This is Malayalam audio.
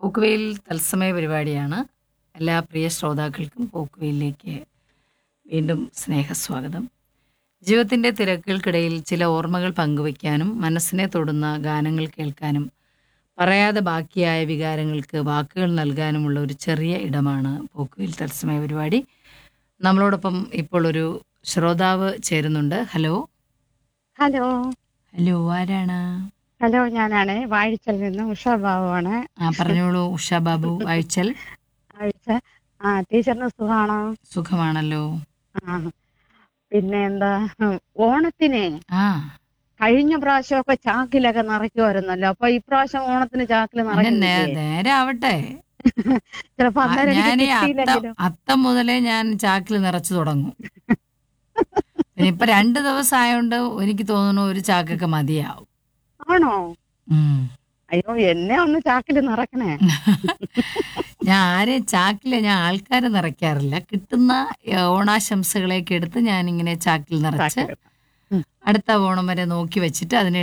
പോക്കുവെയിൽ തത്സമയ പരിപാടിയാണ് എല്ലാ പ്രിയ ശ്രോതാക്കൾക്കും പോക്കുവെയിലേക്ക് വീണ്ടും സ്നേഹസ്വാഗതം ജീവിതത്തിൻ്റെ തിരക്കുകൾക്കിടയിൽ ചില ഓർമ്മകൾ പങ്കുവയ്ക്കാനും മനസ്സിനെ തൊടുന്ന ഗാനങ്ങൾ കേൾക്കാനും പറയാതെ ബാക്കിയായ വികാരങ്ങൾക്ക് വാക്കുകൾ നൽകാനുമുള്ള ഒരു ചെറിയ ഇടമാണ് പോക്കുവെയിൽ തത്സമയ പരിപാടി നമ്മളോടൊപ്പം ഇപ്പോൾ ഒരു ശ്രോതാവ് ചേരുന്നുണ്ട് ഹലോ ഹലോ ഹലോ ആരാണ് ഹലോ ഞാനാണ് വാഴിച്ചൽ നിന്ന് ഉഷ ബാബുവാണ് ആ പറഞ്ഞോളൂ ഉഷ ബാബു വായിച്ചൽ വാഴിച്ച ആ ടീച്ചറിന് സുഖമാണോ സുഖമാണല്ലോ ആ പിന്നെ എന്താ ഓണത്തിന് ആ കഴിഞ്ഞ പ്രാവശ്യമൊക്കെ ചാക്കിലൊക്കെ നിറയ്ക്കുമായിരുന്നല്ലോ അപ്പൊ ഇപ്രാവശ്യം ഓണത്തിന് ചാക്കിൽ പിന്നെ നേ- നിറയ്ക്കുന്നില്ലേ നേരെ ആവട്ടെ ചിലപ്പോ ആ, അന്നേരം ഞാൻ എനിക്ക് ഈ അത്തം കിട്ടിയില്ലെങ്കിലും അത്തം മുതലേ ഞാൻ ചാക്കിൽ നിറച്ചു തുടങ്ങും പിന്നെ ഇപ്പൊ രണ്ട് ദിവസം ആയതുകൊണ്ട് എനിക്ക് തോന്നുന്നു ഒരു ചാക്കൊക്കെ മതിയാവും ആണോ ഉം. അയ്യോ എന്നെ ഒന്ന് ചാക്കിൽ നിറക്കണേ ഞാൻ ആരെയും ചാക്കില് ഞാൻ ആൾക്കാരെ നിറയ്ക്കാറില്ല കിട്ടുന്ന ഏ, ഓണാശംസകളെയൊക്കെ എടുത്ത് ഞാൻ ഇങ്ങനെ ചാക്കിൽ നിറച്ച് ചാക്കിൽ അടുത്ത ഓണം വരെ നോക്കി വെച്ചിട്ട് അതിനെ